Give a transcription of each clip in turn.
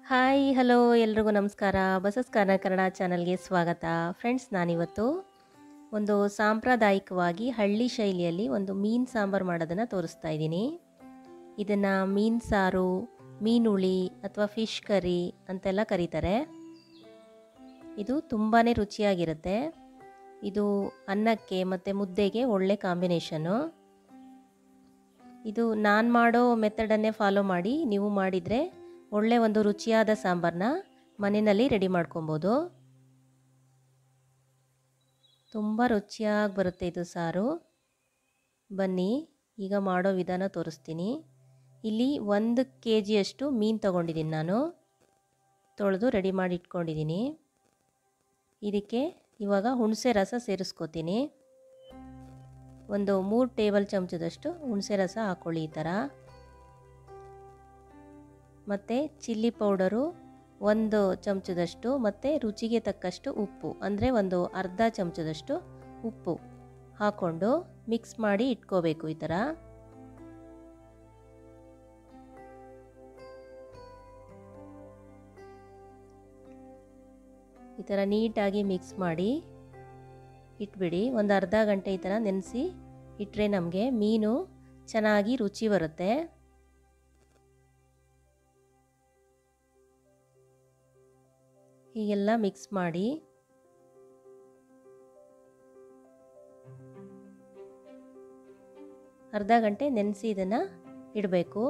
hi hello ಎಲ್ರಿಗೂ ನಮಸ್ಕಾರ buses corner Kannada ಚಾನಲ್ಗೆ ಸ್ವಾಗತ ಫ್ರೆಂಡ್ಸ್ ನಾನಿವತ್ತು ಒಂದು ಸಾಂಪ್ರದಾಯಿಕವಾಗಿ ಹಳ್ಳಿ ಶೈಲಿಯಲ್ಲಿ ಒಂದು ಮೀನು ಸಾಂಬಾರು ಮಾಡೋದನ್ನು ತೋರಿಸ್ತಾ ಇದ್ದೀನಿ ಇದನ್ನು ಮೀನು ಸಾರು ಮೀನುಳಿ ಅಥವಾ ಫಿಶ್ ಕರಿ ಅಂತೆಲ್ಲ ಕರೀತಾರೆ ಇದು ತುಂಬಾ ರುಚಿಯಾಗಿರುತ್ತೆ ಇದು ಅನ್ನಕ್ಕೆ ಮತ್ತು ಮುದ್ದೆಗೆ ಒಳ್ಳೆ ಕಾಂಬಿನೇಷನ್ನು ಇದು ನಾನು ಮಾಡೋ ಮೆಥಡನ್ನೇ ಫಾಲೋ ಮಾಡಿ ನೀವು ಮಾಡಿದರೆ ಒಳ್ಳೆ ಒಂದು ರುಚಿಯಾದ ಸಾಂಬಾರನ್ನ ಮನೆಯಲ್ಲಿ ರೆಡಿ ಮಾಡ್ಕೊಬೋದು ತುಂಬ ರುಚಿಯಾಗಿ ಬರುತ್ತೆ ಇದು ಸಾರು ಬನ್ನಿ ಈಗ ಮಾಡೋ ವಿಧಾನ ತೋರಿಸ್ತೀನಿ ಇಲ್ಲಿ ಒಂದು ಕೆ ಜಿಯಷ್ಟು ಮೀನು ತೊಗೊಂಡಿದ್ದೀನಿ ನಾನು ತೊಳೆದು ರೆಡಿ ಮಾಡಿ ಇಟ್ಕೊಂಡಿದ್ದೀನಿ ಇದಕ್ಕೆ ಇವಾಗ ಹುಣಸೆ ರಸ ಸೇರಿಸ್ಕೋತೀನಿ ಒಂದು ಮೂರು ಟೇಬಲ್ ಚಮಚದಷ್ಟು ಹುಣಸೆ ರಸ ಹಾಕ್ಕೊಳ್ಳಿ ಈ ಥರ ಮತ್ತು ಚಿಲ್ಲಿ ಪೌಡರು ಒಂದು ಚಮಚದಷ್ಟು ಮತ್ತು ರುಚಿಗೆ ತಕ್ಕಷ್ಟು ಉಪ್ಪು ಅಂದರೆ ಒಂದು ಅರ್ಧ ಚಮಚದಷ್ಟು ಉಪ್ಪು ಹಾಕ್ಕೊಂಡು ಮಿಕ್ಸ್ ಮಾಡಿ ಇಟ್ಕೋಬೇಕು ಈ ಥರ ಈ ಥರ ನೀಟಾಗಿ ಮಿಕ್ಸ್ ಮಾಡಿ ಇಟ್ಬಿಡಿ ಒಂದು ಅರ್ಧ ಗಂಟೆ ಈ ಥರ ನೆನೆಸಿ ಇಟ್ಟರೆ ನಮಗೆ ಮೀನು ಚೆನ್ನಾಗಿ ರುಚಿ ಬರುತ್ತೆ ಹೀಗೆಲ್ಲ ಮಿಕ್ಸ್ ಮಾಡಿ ಅರ್ಧ ಗಂಟೆ ನೆನೆಸಿ ಇದನ್ನು ಇಡಬೇಕು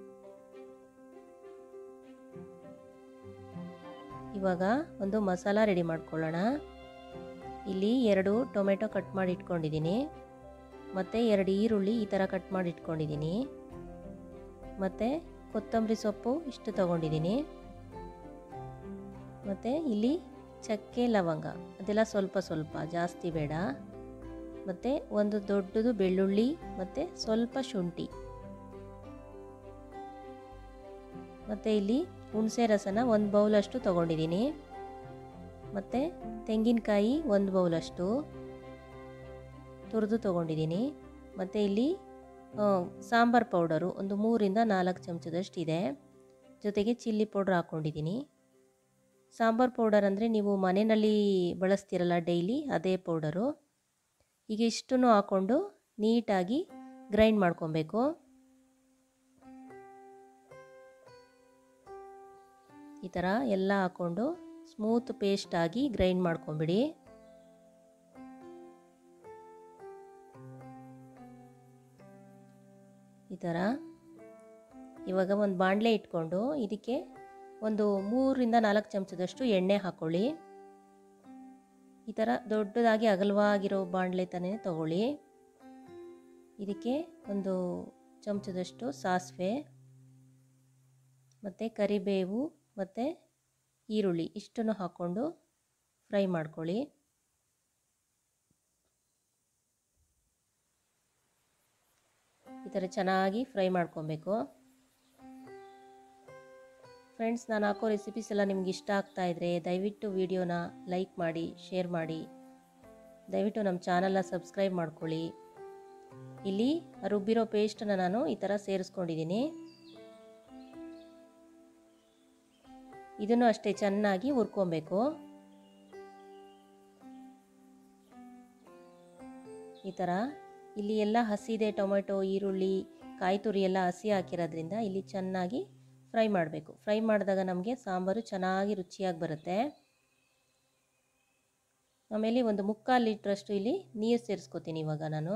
ಇವಾಗ ಒಂದು ಮಸಾಲ ರೆಡಿ ಮಾಡ್ಕೊಳ್ಳೋಣ ಇಲ್ಲಿ ಎರಡು ಟೊಮೆಟೊ ಕಟ್ ಮಾಡಿ ಇಟ್ಕೊಂಡಿದ್ದೀನಿ ಮತ್ತು ಎರಡು ಈರುಳ್ಳಿ ಈ ಥರ ಕಟ್ ಮಾಡಿ ಇಟ್ಕೊಂಡಿದ್ದೀನಿ ಮತ್ತು ಕೊತ್ತಂಬರಿ ಸೊಪ್ಪು ಇಷ್ಟು ತೊಗೊಂಡಿದ್ದೀನಿ ಮತ್ತು ಇಲ್ಲಿ ಚಕ್ಕೆ ಲವಂಗ ಅದೆಲ್ಲ ಸ್ವಲ್ಪ ಸ್ವಲ್ಪ ಜಾಸ್ತಿ ಬೇಡ ಮತ್ತು ಒಂದು ದೊಡ್ಡದು ಬೆಳ್ಳುಳ್ಳಿ ಮತ್ತು ಸ್ವಲ್ಪ ಶುಂಠಿ ಮತ್ತು ಇಲ್ಲಿ ಹುಣಸೆ ರಸನ ಒಂದು ಬೌಲಷ್ಟು ತೊಗೊಂಡಿದ್ದೀನಿ ಮತ್ತು ತೆಂಗಿನಕಾಯಿ ಒಂದು ಬೌಲಷ್ಟು ತುರಿದು ತೊಗೊಂಡಿದ್ದೀನಿ ಮತ್ತು ಇಲ್ಲಿ ಸಾಂಬಾರು ಪೌಡರು ಒಂದು ಮೂರಿಂದ ನಾಲ್ಕು ಚಮಚದಷ್ಟು ಇದೆ ಜೊತೆಗೆ ಚಿಲ್ಲಿ ಪೌಡ್ರ್ ಹಾಕ್ಕೊಂಡಿದ್ದೀನಿ ಸಾಂಬಾರು ಪೌಡರ್ ಅಂದರೆ ನೀವು ಮನೆಯಲ್ಲಿ ಬಳಸ್ತೀರಲ್ಲ ಡೈಲಿ ಅದೇ ಪೌಡರು ಈಗ ಇಷ್ಟನ್ನು ಹಾಕ್ಕೊಂಡು ನೀಟಾಗಿ ಗ್ರೈಂಡ್ ಮಾಡ್ಕೊಬೇಕು ಈ ಥರ ಎಲ್ಲ ಹಾಕ್ಕೊಂಡು ಸ್ಮೂತ್ ಪೇಸ್ಟ್ ಆಗಿ ಗ್ರೈಂಡ್ ಮಾಡ್ಕೊಂಬಿಡಿ ಈ ಥರ ಇವಾಗ ಒಂದು ಬಾಣಲೆ ಇಟ್ಕೊಂಡು ಇದಕ್ಕೆ ಒಂದು ಮೂರರಿಂದ ನಾಲ್ಕು ಚಮಚದಷ್ಟು ಎಣ್ಣೆ ಹಾಕ್ಕೊಳ್ಳಿ ಈ ಥರ ದೊಡ್ಡದಾಗಿ ಅಗಲವಾಗಿರೋ ಬಾಣಲೆ ತಾನೇ ತಗೊಳ್ಳಿ ಇದಕ್ಕೆ ಒಂದು ಚಮಚದಷ್ಟು ಸಾಸಿವೆ ಮತ್ತು ಕರಿಬೇವು ಮತ್ತು ಈರುಳ್ಳಿ ಇಷ್ಟನ್ನು ಹಾಕ್ಕೊಂಡು ಫ್ರೈ ಮಾಡ್ಕೊಳ್ಳಿ ಈ ಥರ ಚೆನ್ನಾಗಿ ಫ್ರೈ ಮಾಡ್ಕೊಬೇಕು ಫ್ರೆಂಡ್ಸ್ ನಾನು ಹಾಕೋ ರೆಸಿಪೀಸ್ ಎಲ್ಲ ನಿಮ್ಗೆ ಇಷ್ಟ ಆಗ್ತಾ ಇದ್ದರೆ ದಯವಿಟ್ಟು ವಿಡಿಯೋನ ಲೈಕ್ ಮಾಡಿ ಶೇರ್ ಮಾಡಿ ದಯವಿಟ್ಟು ನಮ್ಮ ಚಾನಲ್ನ ಸಬ್ಸ್ಕ್ರೈಬ್ ಮಾಡ್ಕೊಳ್ಳಿ ಇಲ್ಲಿ ರುಬ್ಬಿರೋ ಪೇಸ್ಟನ್ನು ನಾನು ಈ ಥರ ಸೇರಿಸ್ಕೊಂಡಿದ್ದೀನಿ ಇದನ್ನು ಅಷ್ಟೇ ಚೆನ್ನಾಗಿ ಹುರ್ಕೊಬೇಕು ಈ ಥರ ಇಲ್ಲಿ ಎಲ್ಲ ಹಸಿದೆ ಟೊಮೆಟೊ ಈರುಳ್ಳಿ ಕಾಯಿ ತುರಿ ಎಲ್ಲ ಹಸಿ ಹಾಕಿರೋದ್ರಿಂದ ಇಲ್ಲಿ ಚೆನ್ನಾಗಿ ಫ್ರೈ ಮಾಡಬೇಕು ಫ್ರೈ ಮಾಡಿದಾಗ ನಮಗೆ ಸಾಂಬಾರು ಚೆನ್ನಾಗಿ ರುಚಿಯಾಗಿ ಬರುತ್ತೆ ಆಮೇಲೆ ಒಂದು ಮುಕ್ಕಾಲು ಲೀಟ್ರಷ್ಟು ಇಲ್ಲಿ ನೀರು ಸೇರಿಸ್ಕೊತೀನಿ ಇವಾಗ ನಾನು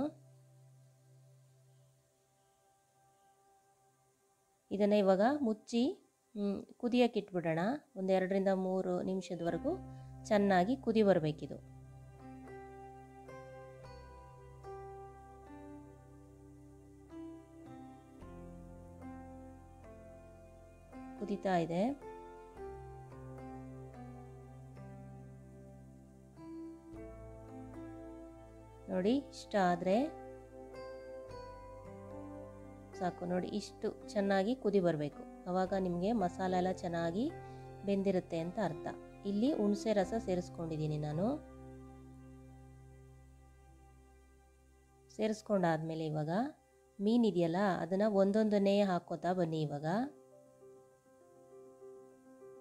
ಇದನ್ನು ಇವಾಗ ಮುಚ್ಚಿ ಕುದಿಯೋಕೆ ಇಟ್ಬಿಡೋಣ ಒಂದು ಎರಡರಿಂದ ಮೂರು ನಿಮಿಷದವರೆಗೂ ಚೆನ್ನಾಗಿ ಕುದಿ ಬರಬೇಕಿದು ಕುದೀತಾ ಇದೆ ನೋಡಿ ಇಷ್ಟ ಆದರೆ ಸಾಕು ನೋಡಿ ಇಷ್ಟು ಚೆನ್ನಾಗಿ ಕುದಿ ಬರಬೇಕು ಆವಾಗ ನಿಮಗೆ ಮಸಾಲ ಎಲ್ಲ ಚೆನ್ನಾಗಿ ಬೆಂದಿರುತ್ತೆ ಅಂತ ಅರ್ಥ ಇಲ್ಲಿ ಹುಣಸೆ ರಸ ಸೇರಿಸ್ಕೊಂಡಿದ್ದೀನಿ ನಾನು ಸೇರಿಸ್ಕೊಂಡಾದ್ಮೇಲೆ ಇವಾಗ ಮೀನಿದೆಯಲ್ಲ ಅದನ್ನು ಒಂದೊಂದನ್ನೇ ಹಾಕ್ಕೋತಾ ಬನ್ನಿ ಇವಾಗ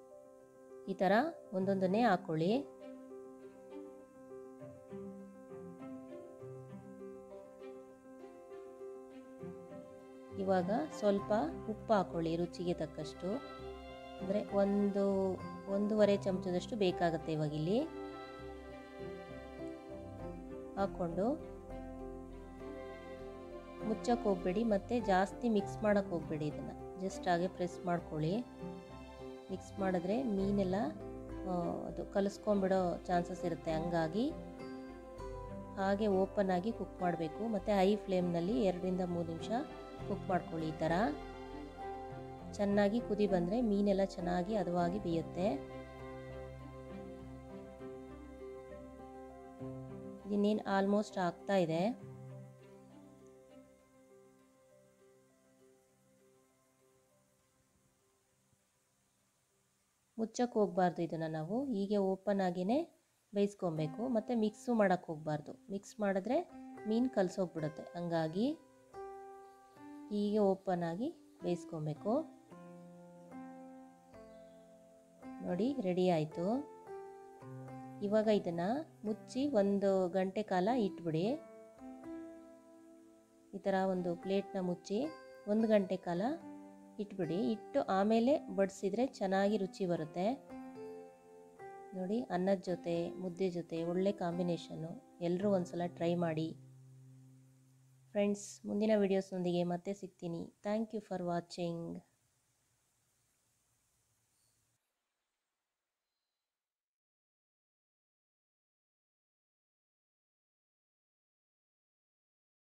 ಈ ಥರ ಒಂದೊಂದನ್ನೇ ಹಾಕ್ಕೊಳ್ಳಿ ಇವಾಗ ಸ್ವಲ್ಪ ಉಪ್ಪು ಹಾಕ್ಕೊಳ್ಳಿ ರುಚಿಗೆ ತಕ್ಕಷ್ಟು ಅಂದರೆ ಒಂದು ಒಂದೂವರೆ ಚಮಚದಷ್ಟು ಬೇಕಾಗುತ್ತೆ ಇವಾಗ ಇಲ್ಲಿ ಹಾಕ್ಕೊಂಡು ಮುಚ್ಚಕ್ಕೆ ಹೋಗ್ಬೇಡಿ ಮತ್ತು ಜಾಸ್ತಿ ಮಿಕ್ಸ್ ಮಾಡೋಕ್ಕೆ ಹೋಗ್ಬೇಡಿ ಇದನ್ನು ಜಸ್ಟ್ ಹಾಗೆ ಪ್ರೆಸ್ ಮಾಡ್ಕೊಳ್ಳಿ ಮಿಕ್ಸ್ ಮಾಡಿದ್ರೆ ಮೀನೆಲ್ಲ ಅದು ಕಲಿಸ್ಕೊಂಬಿಡೋ ಚಾನ್ಸಸ್ ಇರುತ್ತೆ ಹಂಗಾಗಿ ಹಾಗೆ ಓಪನ್ ಆಗಿ ಕುಕ್ ಮಾಡಬೇಕು ಮತ್ತು ಹೈ ಫ್ಲೇಮ್ನಲ್ಲಿ ಎರಡರಿಂದ ಮೂರು ನಿಮಿಷ ಕುಕ್ ಮಾಡ್ಕೊಳ್ಳಿ ಈ ಥರ ಚೆನ್ನಾಗಿ ಕುದಿ ಬಂದರೆ ಮೀನೆಲ್ಲ ಚೆನ್ನಾಗಿ ಹದವಾಗಿ ಬೇಯುತ್ತೆ ಇನ್ನೇನು ಆಲ್ಮೋಸ್ಟ್ ಆಗ್ತಾ ಇದೆ ಮುಚ್ಚಕ್ಕೆ ಹೋಗಬಾರ್ದು ಇದನ್ನು ನಾವು ಹೀಗೆ ಓಪನ್ ಆಗಿಯೇ ಬೇಯಿಸ್ಕೊಬೇಕು ಮತ್ತು ಮಿಕ್ಸು ಮಾಡೋಕ್ಕೆ ಹೋಗಬಾರ್ದು ಮಿಕ್ಸ್ ಮಾಡಿದ್ರೆ ಮೀನು ಕಲಸೋಗ್ಬಿಡುತ್ತೆ ಹಂಗಾಗಿ ಹೀಗೆ ಓಪನ್ ಆಗಿ ಬೇಯಿಸ್ಕೊಬೇಕು ನೋಡಿ ರೆಡಿ ಆಯಿತು ಇವಾಗ ಇದನ್ನು ಮುಚ್ಚಿ ಒಂದು ಗಂಟೆ ಕಾಲ ಇಟ್ಬಿಡಿ ಈ ಥರ ಒಂದು ಪ್ಲೇಟ್ನ ಮುಚ್ಚಿ ಒಂದು ಗಂಟೆ ಕಾಲ ಇಟ್ಬಿಡಿ ಇಟ್ಟು ಆಮೇಲೆ ಬಡಿಸಿದ್ರೆ ಚೆನ್ನಾಗಿ ರುಚಿ ಬರುತ್ತೆ ನೋಡಿ ಅನ್ನದ ಜೊತೆ ಮುದ್ದೆ ಜೊತೆ ಒಳ್ಳೆ ಕಾಂಬಿನೇಷನ್ನು ಎಲ್ಲರೂ ಒಂದ್ಸಲ ಟ್ರೈ ಮಾಡಿ ಫ್ರೆಂಡ್ಸ್ ಮುಂದಿನ ವೀಡಿಯೋಸ್ನೊಂದಿಗೆ ಮತ್ತೆ ಸಿಗ್ತೀನಿ ಥ್ಯಾಂಕ್ ಯು ಫಾರ್ ವಾಚಿಂಗ್